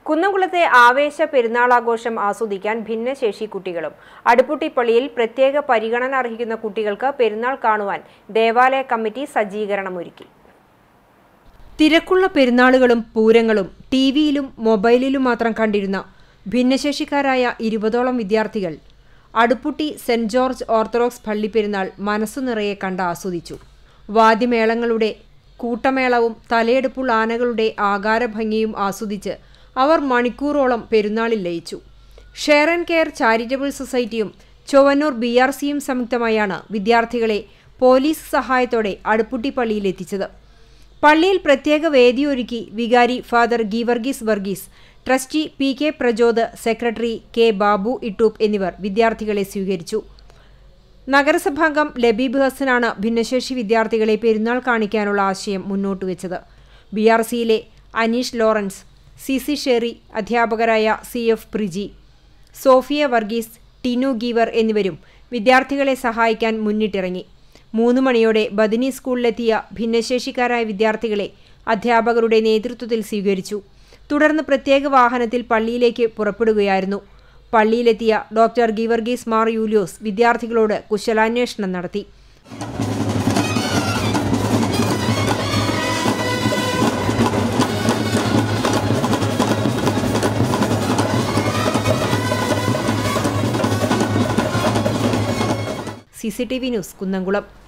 കുന്നംകുളത്തെ ആവേശ പെരുന്നാളാഘോഷം ആസ്വദിക്കാൻ ഭിന്നശേഷി കുട്ടികളും അടുപ്പുട്ടി പള്ളിയിൽ പ്രത്യേക പരിഗണന അർഹിക്കുന്ന കുട്ടികൾക്ക് പെരുന്നാൾ കാണുവാൻ ദേവാലയ കമ്മിറ്റി സജ്ജീകരണമൊരുക്കി തിരക്കുള്ള പെരുന്നാളുകളും പൂരങ്ങളും ടി വിയിലും മൊബൈലിലും മാത്രം കണ്ടിരുന്ന ഭിന്നശേഷിക്കാരായ ഇരുപതോളം വിദ്യാർത്ഥികൾ അടുപ്പുട്ടി സെന്റ് ജോർജ് ഓർത്തഡോക്സ് പള്ളി പെരുന്നാൾ മനസ്സു നിറയെ കണ്ട് ആസ്വദിച്ചു വാദ്യമേളങ്ങളുടെ കൂട്ടമേളവും തലയെടുപ്പുള്ള ആനകളുടെ ആകാരഭംഗിയും ആസ്വദിച്ച് അവർ മണിക്കൂറോളം പെരുന്നാളിൽ ലയിച്ചു ഷെയർ ആൻഡ് കെയർ ചാരിറ്റബിൾ സൊസൈറ്റിയും ചൊവ്വന്നൂർ ബി ആർ സിയും സംയുക്തമായാണ് വിദ്യാർത്ഥികളെ പോലീസ് സഹായത്തോടെ അടുപ്പുട്ടി പള്ളിയിൽ എത്തിച്ചത് പള്ളിയിൽ പ്രത്യേക വേദിയൊരുക്കി വികാരി Father Geevarghese Varghese trustee P K Prajod secretary K Babu Ittoop എന്നിവർ വിദ്യാർത്ഥികളെ സ്വീകരിച്ചു നഗരസഭാംഗം ലബീബ് ഹസനാണ് ഭിന്നശേഷി വിദ്യാർത്ഥികളെ പെരുന്നാൾ കാണിക്കാനുള്ള ആശയം മുന്നോട്ട് വെച്ചത് ബി ആർ സിയിലെ Aneesh Lawrence C C Sherry അധ്യാപകരായ C F Priji Sophia Varghese Tinu Geevar എന്നിവരും വിദ്യാർത്ഥികളെ സഹായിക്കാൻ മുന്നിട്ടിറങ്ങി മൂന്ന് മണിയോടെ ബദിനി സ്കൂളിലെത്തിയ ഭിന്നശേഷിക്കാരായ വിദ്യാർത്ഥികളെ അധ്യാപകരുടെ നേതൃത്വത്തിൽ സ്വീകരിച്ചു തുടർന്ന് പ്രത്യേക വാഹനത്തിൽ പള്ളിയിലേക്ക് പുറപ്പെടുകയായിരുന്നു പള്ളിയിലെത്തിയ ഡോക്ടർ ഗീവർഗീസ് മാർ യൂലിയോസ് വിദ്യാർത്ഥികളോട് കുശലാന്വേഷണം നടത്തി C C T V news Kunnamkulam